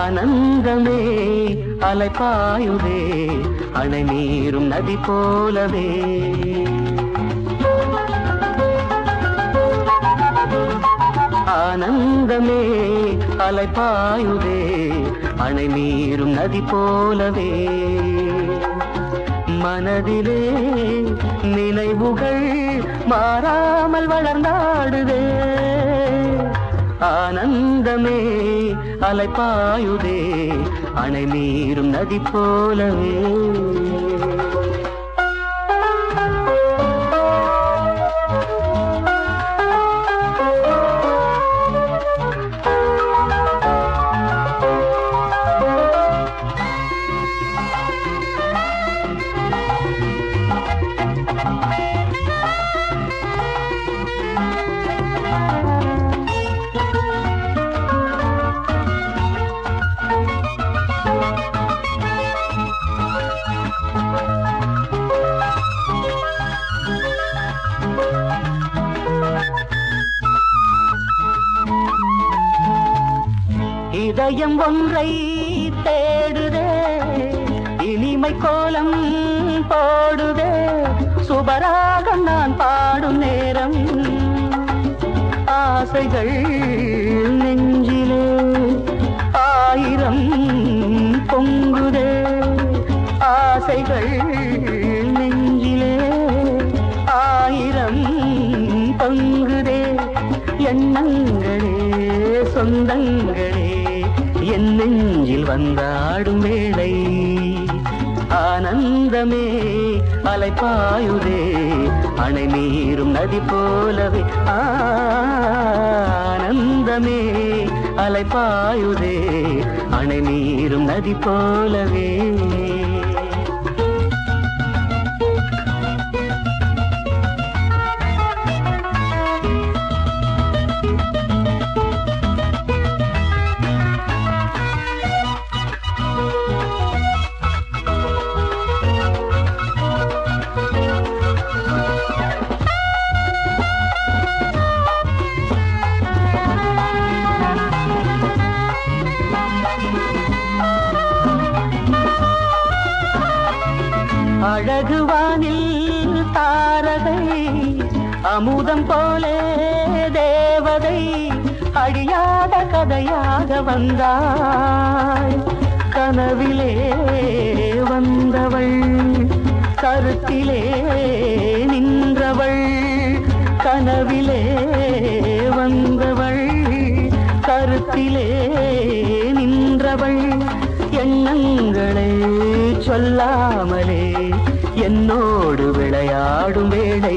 ஆனந்தமே அலைப்பாயுதே அணை நீரும் நதி போலவே ஆனந்தமே அலைப்பாயுதே அணை நீரும் நதி போலவே மனதிலே நினைவுகள் மாறாமல் வளர்ந்தாடுதே ஆனந்தமே அலைப்பாயுதே அணை நீரும் நதி போலவே இதயம் ஒன்றை தேடுதே இனிமை கோலம் போடுதே சுபராகம் நான் பாடும் நேரம் ஆசைகள் நெஞ்சிலே ஆயிரம் பொங்குதே ஆசைகள் நெஞ்சிலே ஆயிரம் பொங்குதே எண்ணங்களே சொந்தங்களே என் நெஞ்சில் வந்தாடும் வேளை ஆனந்தமே அலைப்பாயுதே அணை நீரும் நதி போலவே ஆனந்தமே அலைப்பாயுதே அணை நீரும் நதி போலவே அழகுவானில் தாரகை அமுதம் போலே தேவதை அழியாத கதையாக வந்தாள் கனவிலே வந்தவள் கருத்திலே நின்றவள் கனவிலே வந்தவள் கருத்திலே நின்றவள் எண்ணங்களை சொல்லாமலே என்னோடு விளையாடும் வேளை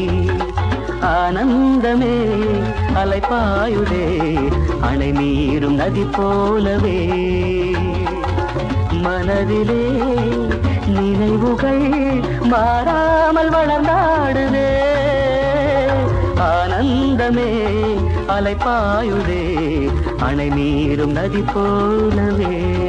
ஆனந்தமே அலைப்பாயுதே அணை நீரும் நதி போலவே மனதிலே நினைவுகள் மாறாமல் வளர்ந்தாடுதே ஆனந்தமே அலைப்பாயுதே அணை நீரும் நதி போலவே